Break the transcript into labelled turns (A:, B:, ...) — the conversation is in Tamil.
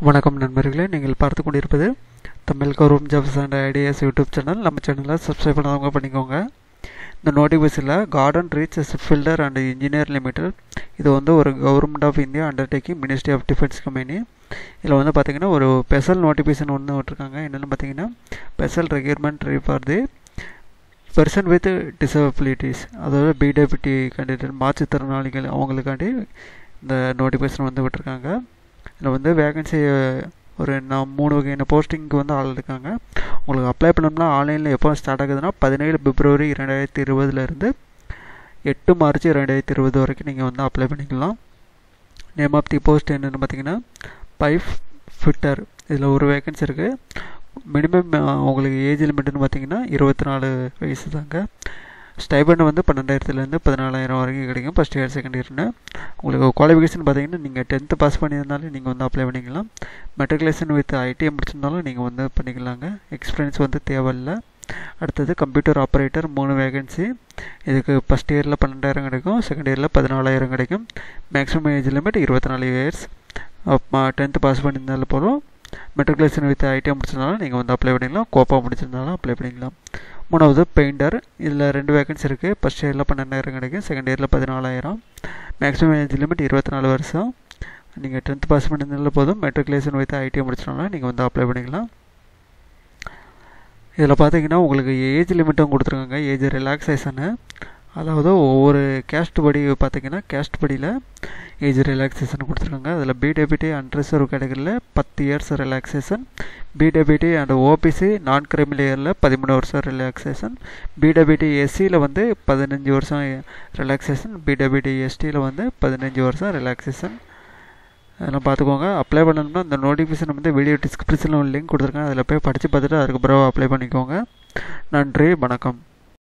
A: வணக்கம் நண்பர்களே நீங்கள் பார்த்து கொண்டிருப்பது Tamil government jobs and ideas YouTube channel நம்ம சேனலில் சப்ஸ்கிரைப் பண்ணாதவங்க பண்ணிக்கோங்க இந்த நோட்டிஃபிகேஷனில் garden reach filter and engineer limited இது வந்து ஒரு government of India undertaking ministry of defence company இதில் வந்து பார்த்திங்கன்னா ஒரு ஸ்பெஷல் நோட்டிஃபிகேஷன் ஒன்று விட்ருக்காங்க என்னென்னு பார்த்தீங்கன்னா special requirement for the person with disabilities அதாவது பிடபிள்டி கேண்டிடேட் மாற்றுத்திறனாளிகள் அவங்களுக்காண்டி இந்த நோட்டிஃபிகேஷன் வந்து விட்டுருக்காங்க இதில் வந்து வேகன்சி ஒரு நான் மூணு வகையான போஸ்டிங்க்கு வந்து ஆள் இருக்காங்க உங்களுக்கு அப்ளை பண்ணோம்னா ஆன்லைனில் எப்போ ஸ்டார்ட் ஆகுதுன்னா பதினேழு பிப்ரவரி ரெண்டாயிரத்தி இருபதுலேருந்து எட்டு மார்ச் ரெண்டாயிரத்தி இருபது வரைக்கும் நீங்கள் வந்து அப்ளை பண்ணிக்கலாம் நேம் ஆஃப் தி போஸ்ட் என்னென்னு பார்த்தீங்கன்னா பைப் ஃபிட்டர் இதில் ஒரு வேகன்சி இருக்குது மினிமம் உங்களுக்கு ஏஜ் லிமிட்னு பார்த்தீங்கன்னா இருபத்தி நாலு வயசு தாங்க ஸ்டைபண்ட் வந்து பன்னெண்டாயிரத்துலேருந்து பதினாலாயிரம் வரைக்கும் கிடைக்கும் ஃபஸ்ட் இயர் செகண்ட் இயர்னு உங்களுக்கு குவாலிஃபிகேஷன் பார்த்தீங்கன்னா நீங்கள் டென்த்து பாஸ் பண்ணியிருந்தாலும் நீங்கள் வந்து அப்ளை பண்ணிக்கலாம் மெட்ரிகுலேஷன் வித் ஐடிஐ முடிச்சிருந்தாலும் நீங்கள் வந்து பண்ணிக்கலாங்க எக்ஸ்பீரியன்ஸ் வந்து தேவையில்லை அடுத்தது கம்ப்யூட்டர் ஆப்ரேட்டர் மூணு வேகன்சி இதுக்கு ஃபஸ்ட் இயரில் பன்னெண்டாயிரம் கிடைக்கும் செகண்ட் இயரில் பதினாலாயிரம் கிடைக்கும் மேக்ஸிமம் ஏஜ் லிமிட் இருபத்தி நாலு இயர்ஸ் டென்த்து பாஸ் பண்ணியிருந்தாலும் போதும் மெட்ரிகுலேஷன் வித் ஐடிஐ முடிச்சிருந்தாலும் நீங்கள் வந்து அப்ளை பண்ணிக்கலாம் கோப்பா முடிச்சிருந்தாலும் அப்ளை பண்ணிக்கலாம் மூணாவது பெயிண்டர் இதில் ரெண்டு வேகன்சி இருக்குது ஃபஸ்ட் இயரில் பன்னெண்டாயிரம் கிடைக்கும் செகண்ட் இயரில் பதினாலாயிரம் மேக்ஸிமம் ஏஜ் லிமிட் இருபத்தி நாலு வருஷம் நீங்கள் டென்த் பாஸ் பண்ணியிருந்தாலும் போதும் மெட்ரிகுலேஷன் வித் ஐடிஐ முடிச்சினாலும் நீங்கள் வந்து அப்ளை பண்ணிக்கலாம் இதில் பார்த்தீங்கன்னா உங்களுக்கு ஏஜ் லிமிட்டும் கொடுத்துருக்காங்க ஏஜ் ரிலாக்ஸேஷனு அதாவது ஒவ்வொரு கேஸ்ட் படி பார்த்தீங்கன்னா கேஸ்ட் படியில் ஏஜ் ரிலாக்ஸேஷன் கொடுத்துருக்காங்க அதில் பிடபிடி அண்ட் ரிசர்வ் கேட்டகரியில் பத்து years relaxation PWD and OBC non criminal இயரில் பதிமூணு வருஷம் ரிலாக்ஸேஷன் பிடபிடி எஸ்சியில் வந்து பதினஞ்சு வருஷம் ரிலாக்ஸேஷன் பிடபிடி எஸ்டியில் வந்து பதினஞ்சு வருஷம் ரிலாக்ஸேஷன் அதெல்லாம் பார்த்துக்கோங்க அப்ளை பண்ணணும்னா இந்த நோட்டிஃபிகேஷன் வந்து வீடியோ டிஸ்கிரிப்ஷனில் லிங்க் கொடுத்துருக்கேன் அதில் போய் படித்து பார்த்துட்டு அதுக்கப்புறம் அப்ளை பண்ணிக்கோங்க நன்றி வணக்கம்